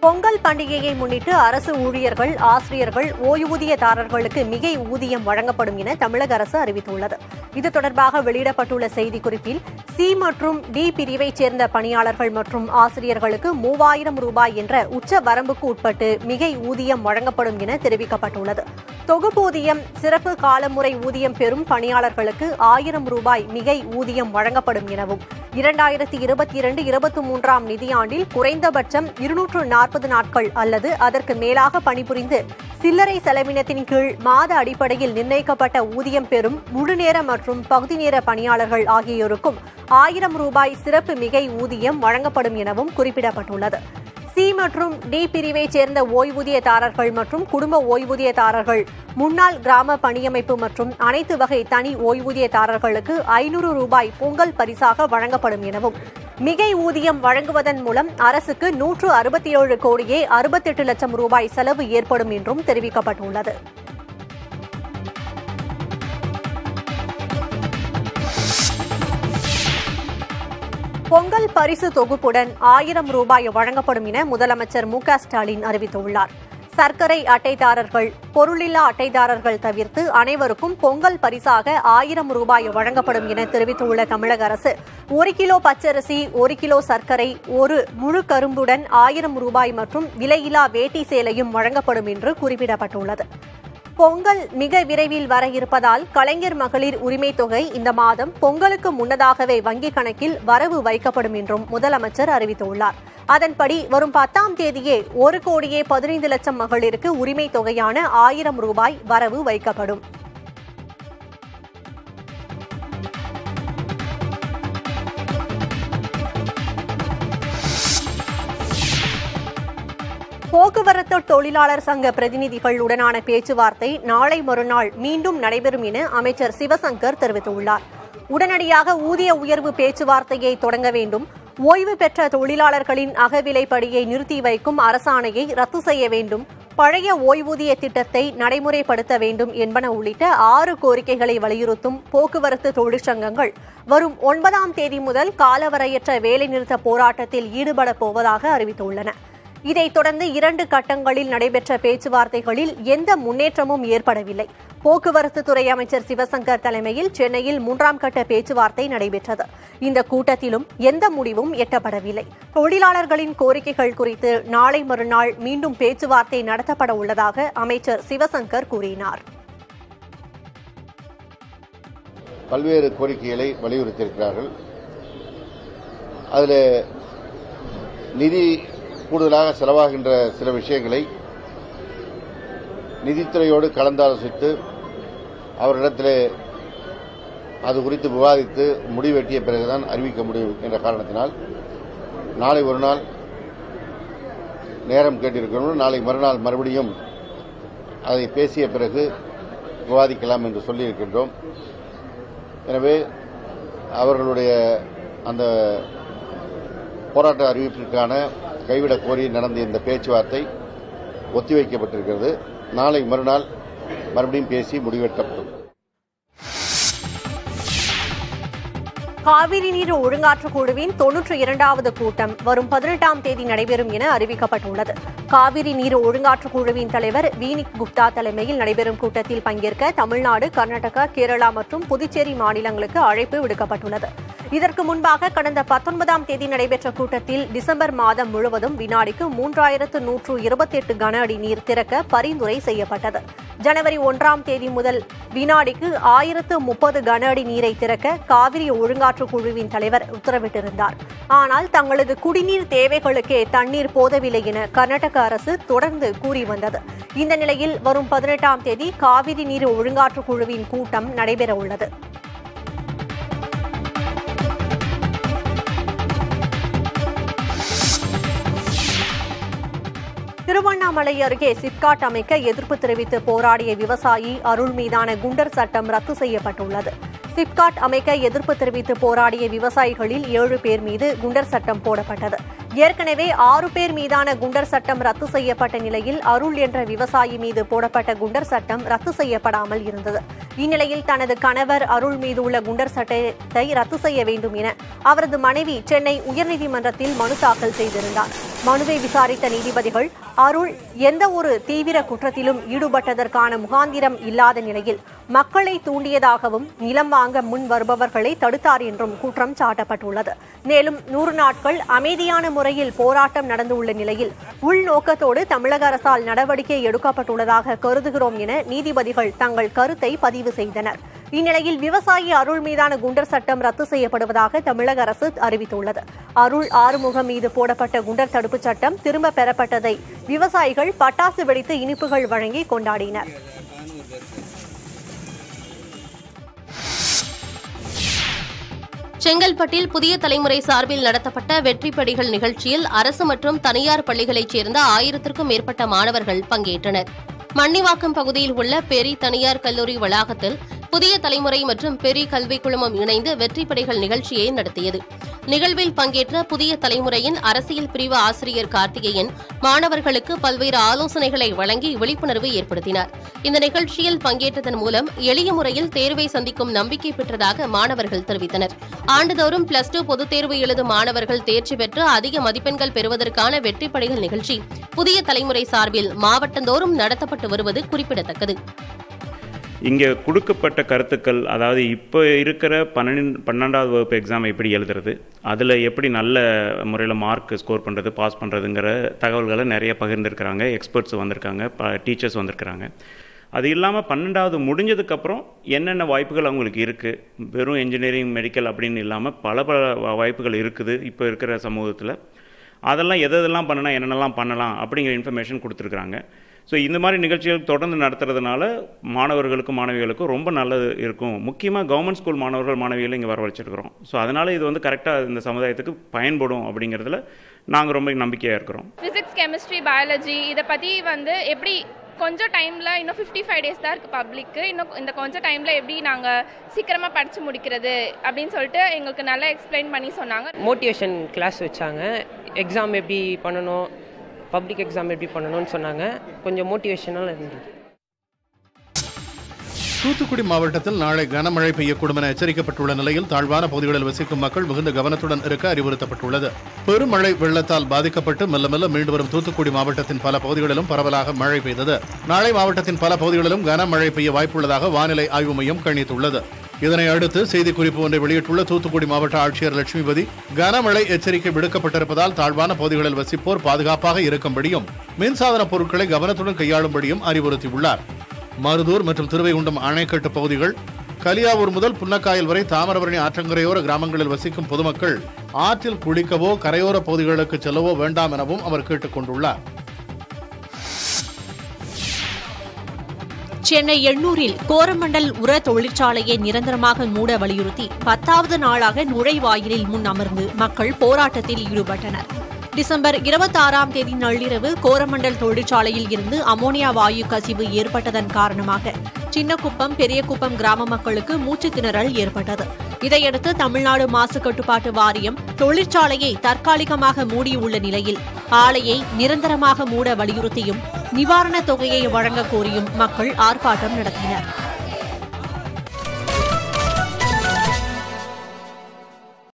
பொங்கல் பண்டிகையை முன்னிட்டு அரசு ஊழியர்கள் ஆசிரியர்கள் ஓய்வூதியதாரர்களுக்கு மிகை ஊதியம் வழங்கப்படும் என தமிழக அரசு அறிவித்துள்ளது இது தொடர்பாக வெளியிடப்பட்டுள்ள செய்திக்குறிப்பில் சி மற்றும் டி பிரிவைச் சேர்ந்த பணியாளர்கள் மற்றும் ஆசிரியர்களுக்கு மூவாயிரம் ரூபாய் என்ற உச்ச வரம்புக்கு உட்பட்டு மிகை ஊதியம் வழங்கப்படும் என தெரிவிக்கப்பட்டுள்ளது தொகுப்பூதியம் சிறப்பு காலமுறை ஊதியம் பெறும் பணியாளர்களுக்கு ஆயிரம் ரூபாய் மிகை ஊதியம் வழங்கப்படும் எனவும் இரண்டாயிரத்தி இருபத்தி இரண்டு இருபத்தி மூன்றாம் நிதியாண்டில் குறைந்தபட்சம் இருநூற்று நாற்பது நாட்கள் அல்லது அதற்கு மேலாக பணிபுரிந்து சில்லறை செலவினத்தின் கீழ் மாத அடிப்படையில் நிர்ணயிக்கப்பட்ட ஊதியம் பெறும் முழுநேர மற்றும் பகுதி நேர பணியாளர்கள் ஆகியோருக்கும் ஆயிரம் ரூபாய் சிறப்பு மிகை ஊதியம் வழங்கப்படும் எனவும் குறிப்பிடப்பட்டுள்ளது சி மற்றும் டி பிரிவைச் சேர்ந்த ஓய்வூதியதாரர்கள் மற்றும் குடும்ப ஓய்வூதியதாரர்கள் முன்னாள் கிராம பணியமைப்பு மற்றும் அனைத்து வகை தனி ஓய்வூதியதாரர்களுக்கு ஐநூறு ரூபாய் பொங்கல் பரிசாக வழங்கப்படும் எனவும் மிகை ஊதியம் வழங்குவதன் மூலம் அரசுக்கு நூற்று அறுபத்தி ஏழு கோடியே அறுபத்தெட்டு லட்சம் ரூபாய் செலவு ஏற்படும் என்றும் தெரிவிக்கப்பட்டுள்ளது பொங்கல் பரிசு தொகுப்புடன் ஆயிரம் ரூபாய் வழங்கப்படும் என முதலமைச்சர் மு க ஸ்டாலின் அறிவித்துள்ளார் சர்க்கரை அட்டைதாரர்கள் பொருளில்லா அட்டைதாரர்கள் தவிர்த்து அனைவருக்கும் பொங்கல் பரிசாக ஆயிரம் ரூபாய் வழங்கப்படும் என தெரிவித்துள்ள தமிழக அரசு ஒரு கிலோ பச்சரிசி ஒரு கிலோ சர்க்கரை ஒரு முழு கரும்புடன் ஆயிரம் ரூபாய் மற்றும் விலையில்லா வேட்டி சேலையும் வழங்கப்படும் என்று குறிப்பிடப்பட்டுள்ளது பொங்கல் மிக விரைவில் வர இருப்பதால் கலைஞர் மகளிர் உரிமை தொகை இந்த மாதம் பொங்கலுக்கு முன்னதாகவே வங்கிக் கணக்கில் வரவு வைக்கப்படும் என்றும் முதலமைச்சர் அறிவித்துள்ளார் அதன்படி வரும் பத்தாம் தேதியே ஒரு கோடியே பதினைந்து லட்சம் மகளிருக்கு உரிமை தொகையான ஆயிரம் ரூபாய் வரவு வைக்கப்படும் போக்குவரத்து தொழிலாளர் சங்க பிரதிநிதிகளுடனான பேச்சுவார்த்தை நாளை மறுநாள் மீண்டும் நடைபெறும் என அமைச்சர் சிவசங்கர் தெரிவித்துள்ளார் உடனடியாக ஊதிய உயர்வு பேச்சுவார்த்தையை தொடங்க வேண்டும் ஓய்வு பெற்ற தொழிலாளர்களின் அகவிலைப்படியை நிறுத்தி வைக்கும் அரசாணையை ரத்து செய்ய வேண்டும் பழைய ஓய்வூதிய திட்டத்தை நடைமுறைப்படுத்த வேண்டும் என்பன உள்ளிட்ட ஆறு கோரிக்கைகளை வலியுறுத்தும் போக்குவரத்து தொழிற்சங்கங்கள் வரும் ஒன்பதாம் தேதி முதல் காலவரையற்ற வேலைநிறுத்த போராட்டத்தில் ஈடுபடப் போவதாக அறிவித்துள்ளன இதைத் தொடர்ந்து இரண்டு கட்டங்களில் நடைபெற்ற பேச்சுவார்த்தைகளில் எந்த முன்னேற்றமும் ஏற்படவில்லை போக்குவரத்து துறை அமைச்சர் சிவசங்கர் தலைமையில் சென்னையில் மூன்றாம் கட்ட பேச்சுவார்த்தை நடைபெற்றது இந்த கூட்டத்திலும் எந்த முடிவும் எட்டப்படவில்லை தொழிலாளர்களின் கோரிக்கைகள் குறித்து நாளை மறுநாள் மீண்டும் பேச்சுவார்த்தை நடத்தப்பட உள்ளதாக அமைச்சர் சிவசங்கர் கூறினார் பல்வேறு கோரிக்கைகளை வலியுறுத்தியிருக்கிறார்கள் அதில் நிதி கூடுதலாக செலவாகின்ற சில விஷயங்களை நிதித்துறையோடு கலந்தாலோசித்து அவரிடத்தில் அது குறித்து விவாதித்து முடிவெட்டிய பிறகுதான் அறிவிக்க முடியும் என்ற காரணத்தினால் நாளை ஒரு நாள் நேரம் கேட்டிருக்கிறோம் நாளை மறுநாள் மறுபடியும் அதை பேசிய பிறகு விவாதிக்கலாம் என்று சொல்லியிருக்கின்றோம் எனவே அவர்களுடைய அந்த போராட்ட அறிவிப்பிற்கான கைவிடக் கோரி நடந்த இந்த பேச்சுவார்த்தை ஒத்திவைக்கப்பட்டிருக்கிறது நாளை மறுநாள் மறுபடியும் பேசி முடிவெட்டப்படும் காவிரி நீர் ஒழுங்காற்றுக் குழுவின் தொன்னூற்றி இரண்டாவது கூட்டம் வரும் பதினெட்டாம் தேதி நடைபெறும் என அறிவிக்கப்பட்டுள்ளது காவிரி நீர் ஒழுங்காற்றுக் குழுவின் தலைவர் வீனிக் குப்தா தலைமையில் நடைபெறும் கூட்டத்தில் பங்கேற்க தமிழ்நாடு கர்நாடகா கேரளா மற்றும் புதுச்சேரி மாநிலங்களுக்கு அழைப்பு விடுக்கப்பட்டுள்ளது இதற்கு முன்பாக கடந்த பத்தொன்பதாம் தேதி நடைபெற்ற கூட்டத்தில் டிசம்பர் மாதம் முழுவதும் வினாடிக்கு மூன்றாயிரத்து நூற்று இருபத்தி எட்டு கன அடி நீர் திறக்க பரிந்துரை செய்யப்பட்டது ஜனவரி ஒன்றாம் தேதி முதல் வினாடிக்கு ஆயிரத்து முப்பது கன அடி நீரை திறக்க காவிரி ஒழுங்காற்று குழுவின் தலைவர் உத்தரவிட்டிருந்தார் ஆனால் தங்களது குடிநீர் தேவைகளுக்கே தண்ணீர் போதவில்லை என கர்நாடக அரசு தொடர்ந்து கூறி வந்தது இந்த நிலையில் வரும் பதினெட்டாம் தேதி காவிரி நீர் ஒழுங்காற்று குழுவின் கூட்டம் நடைபெற உள்ளது திருவண்ணாமலை அருகே சிப்காட் அமைக்க எதிர்ப்பு தெரிவித்து போராடிய விவசாயி அருள் மீதான குண்டர் சட்டம் ரத்து செய்யப்பட்டுள்ளது சிப்காட் அமைக்க எதிர்ப்பு தெரிவித்து போராடிய விவசாயிகளில் ஏழு பேர் மீது குண்டர் சட்டம் போடப்பட்டது ஏற்கனவே ஆறு பேர் மீதான குண்டர் சட்டம் ரத்து செய்யப்பட்ட நிலையில் அருள் என்ற விவசாயி மீது போடப்பட்ட குண்டர் சட்டம் ரத்து செய்யப்படாமல் இருந்தது இந்நிலையில் தனது கணவர் அருள் மீது உள்ள குண்டர் சட்டத்தை ரத்து செய்ய வேண்டும் என அவரது மனைவி சென்னை உயர்நீதிமன்றத்தில் மனு தாக்கல் செய்திருந்தார் மனுவை விசாரித்த நீதிபதிகள் அருள் எந்த ஒரு தீவிர குற்றத்திலும் ஈடுபட்டதற்கான முகாந்திரம் இல்லாத நிலையில் மக்களை தூண்டியதாகவும் நிலம் வாங்க முன் வருபவர்களை தடுத்தார் என்றும் குற்றம் சாட்டப்பட்டுள்ளது மேலும் நூறு நாட்கள் அமைதியான முறையில் போராட்டம் நடந்துள்ள நிலையில் உள்நோக்கத்தோடு தமிழக அரசால் நடவடிக்கை எடுக்கப்பட்டுள்ளதாக கருதுகிறோம் என நீதிபதிகள் தங்கள் கருத்தை பதிவு செய்தனர் இந்நிலையில் விவசாயி அருள் மீதான குண்டர் சட்டம் ரத்து செய்யப்படுவதாக தமிழக அரசு அறிவித்துள்ளது அருள் ஆறுமுகம் மீது போடப்பட்ட குண்டர் தடுப்புச் சட்டம் திரும்ப பெறப்பட்டதை விவசாயிகள் பட்டாசு வெடித்து இனிப்புகள் வழங்கி கொண்டாடினர் செங்கல்பட்டில் புதிய தலைமுறை சார்பில் நடத்தப்பட்ட வெற்றிப்படிகள் நிகழ்ச்சியில் அரசு மற்றும் தனியார் பள்ளிகளைச் சேர்ந்த ஆயிரத்திற்கும் மேற்பட்ட மாணவர்கள் பங்கேற்றனர் மன்னிவாக்கம் பகுதியில் உள்ள பெரி தனியார் கல்லூரி வளாகத்தில் புதிய தலைமுறை மற்றும் பெரி கல்விக் குழுமம் இணைந்து வெற்றிப்படிகள் நிகழ்ச்சியை நடத்தியது நிகழ்வில் பங்கேற்ற புதிய தலைமுறையின் அரசியல் பிரிவு ஆசிரியர் கார்த்திகேயன் மாணவர்களுக்கு பல்வேறு ஆலோசனைகளை வழங்கி விழிப்புணர்வு ஏற்படுத்தினார் இந்த நிகழ்ச்சியில் பங்கேற்றதன் மூலம் எளிய முறையில் தேர்வை சந்திக்கும் நம்பிக்கை பெற்றதாக மாணவர்கள் தெரிவித்தனர் ஆண்டுதோறும் பிளஸ் டூ பொதுத் தேர்வு எழுதும் மாணவர்கள் தேர்ச்சி பெற்று அதிக மதிப்பெண்கள் பெறுவதற்கான வெற்றிப்படிகள் நிகழ்ச்சி புதிய தலைமுறை சார்பில் மாவட்டந்தோறும் நடத்தப்பட்டு வருவது குறிப்பிடத்தக்கது இங்கே கொடுக்கப்பட்ட கருத்துக்கள் அதாவது இப்போ இருக்கிற பன்னெண்டு பன்னெண்டாவது வகுப்பு எக்ஸாம் எப்படி எழுதுறது அதில் எப்படி நல்ல முறையில் மார்க் ஸ்கோர் பண்ணுறது பாஸ் பண்ணுறதுங்கிற தகவல்களை நிறைய பகிர்ந்துருக்கிறாங்க எக்ஸ்பர்ட்ஸ் வந்திருக்காங்க டீச்சர்ஸ் வந்திருக்கிறாங்க அது இல்லாமல் பன்னெண்டாவது முடிஞ்சதுக்கப்புறம் என்னென்ன வாய்ப்புகள் அவங்களுக்கு இருக்குது வெறும் இன்ஜினியரிங் மெடிக்கல் அப்படின்னு இல்லாமல் பல பல வா- வாய்ப்புகள் இருக்குது இப்போ இருக்கிற சமூகத்தில் அதெல்லாம் எது எதெல்லாம் பண்ணினா என்னென்னலாம் பண்ணலாம் அப்படிங்கிற இன்ஃபர்மேஷன் கொடுத்துருக்குறாங்க ஸோ இந்த மாதிரி நிகழ்ச்சிகள் தொடர்ந்து நடத்துறதுனால மாணவர்களுக்கும் மாணவிகளுக்கும் ரொம்ப நல்லது இருக்கும் முக்கியமாக கவர்மெண்ட் ஸ்கூல் மாணவர்கள் மாணவிகளை இங்கே வரவழைச்சிருக்கிறோம் ஸோ அதனால் இது வந்து கரெக்டாக இந்த சமுதாயத்துக்கு பயன்படும் அப்படிங்கிறதுல நாங்கள் ரொம்ப நம்பிக்கையாக இருக்கிறோம் ஃபிசிக்ஸ் கெமிஸ்ட்ரி பயாலஜி இதை பற்றி வந்து எப்படி கொஞ்சம் டைமில் இன்னும் ஃபிஃப்டி ஃபைவ் டேஸ் தான் இருக்குது பப்ளிக்கு இன்னும் இந்த கொஞ்சம் டைமில் எப்படி நாங்கள் சீக்கிரமாக படித்து முடிக்கிறது அப்படின்னு சொல்லிட்டு எங்களுக்கு நல்லா எக்ஸ்பிளைன் பண்ணி சொன்னாங்க மோட்டிவேஷன் கிளாஸ் வச்சாங்க எக்ஸாம் எப்படி பண்ணணும் பப்ளிக் எக்ஸாம் எப்படி பண்ணணும்னு சொன்னாங்க கொஞ்சம் மோட்டிவேஷனாக இருந்தது தூத்துக்குடி மாவட்டத்தில் நாளை கனமழை பெய்யக்கூடும் என எச்சரிக்கப்பட்டுள்ள நிலையில் தாழ்வான பகுதிகளில் வசிக்கும் மக்கள் மிகுந்த கவனத்துடன் இருக்க அறிவுறுத்தப்பட்டுள்ளது பெருமழை வெள்ளத்தால் பாதிக்கப்பட்டு மெல்ல மெல்ல மீண்டு வரும் தூத்துக்குடி மாவட்டத்தின் பல பகுதிகளிலும் பரவலாக மழை பெய்தது நாளை மாவட்டத்தின் பல பகுதிகளிலும் கனமழை பெய்ய வாய்ப்புள்ளதாக வானிலை ஆய்வு மையம் கணித்துள்ளது இதனை அடுத்து செய்திக்குறிப்பு ஒன்றை வெளியிட்டுள்ள தூத்துக்குடி மாவட்ட ஆட்சியர் லட்சுமிபதி கனமழை எச்சரிக்கை விடுக்கப்பட்டிருப்பதால் தாழ்வான பகுதிகளில் வசிப்போர் பாதுகாப்பாக இருக்கும்படியும் மின்சாதன பொருட்களை கவனத்துடன் கையாளும்படியும் அறிவுறுத்தியுள்ளார் மருதூர் மற்றும் திருவைகுண்டம் அணைக்கட்டு பகுதிகள் கலியாவூர் முதல் புன்னக்காயல் வரை தாமிரபரணி ஆற்றங்கரையோர கிராமங்களில் வசிக்கும் பொதுமக்கள் ஆற்றில் குளிக்கவோ கரையோர பகுதிகளுக்கு செல்லவோ வேண்டாம் எனவும் அவர் கேட்டுக் கொண்டுள்ளார் சென்னை எண்ணூரில் கோரமண்டல் உர தொழிற்சாலையை நிரந்தரமாக மூட வலியுறுத்தி பத்தாவது நாளாக நுழைவாயிலில் முன் அமர்ந்து மக்கள் போராட்டத்தில் ஈடுபட்டனர் டிசம்பர் இருபத்தாறாம் தேதி நள்ளிரவு கோரமண்டல் தொழிற்சாலையில் இருந்து அமோனியா வாயு கசிவு ஏற்பட்டதன் காரணமாக சின்னக்குப்பம் பெரியகுப்பம் கிராம மக்களுக்கு மூச்சுத் திணறல் ஏற்பட்டது இதையடுத்து தமிழ்நாடு மாசு கட்டுப்பாட்டு வாரியம் தொழிற்சாலையை தற்காலிகமாக மூடியுள்ள நிலையில் ஆலையை நிரந்தரமாக மூட வலியுறுத்தியும் நிவாரணத் தொகையை வழங்கக் கோரியும் மக்கள் ஆர்ப்பாட்டம் நடத்தினர்